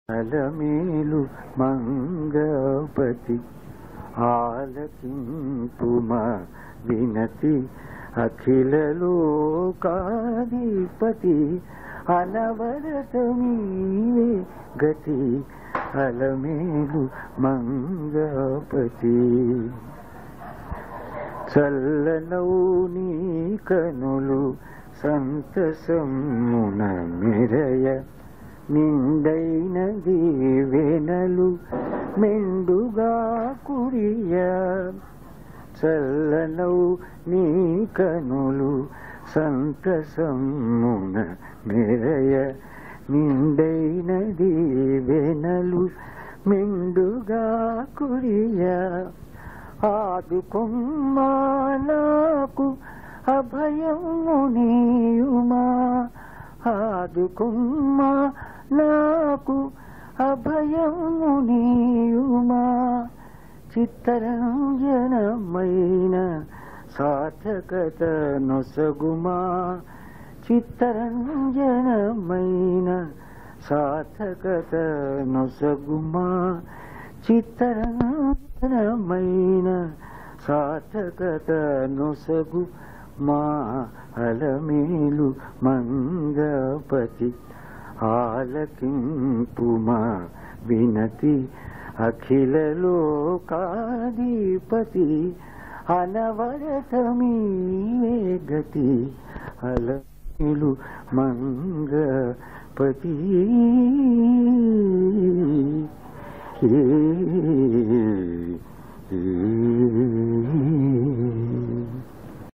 అలమేలు మంగపతి ఆలకింపుమ వినతి అఖిల లోకాధిపతి అనవరతమీవే గతి అలమేలు మంగపతి చల్లనౌని కనులు సంతసమున మిరయ నిండైన దీవెనలు మెండుగా కురియ చల్లనౌ నీ కనులు సంతసమున మిరయ నిండైన దీవెనలు మెండుగా కురియ ఆదుకొమ్మా నాకు అభయము నీయుమా ఆదుకొమ్మా నాకు అభయము నీయుమా చిత్తరంజనమైన సార్థకత నొసగుమా చిత్తరంజనమైన సార్థకత నొసగుమా చిత్తరంజనమైన సార్థకత నొసగు మా అలమేలు మంగపతి ఆలకింపుమా వినతి అఖిల లోకాధిపతి అనవరతమీవే గతి అలమేలు మంగపతి ఏ ఏ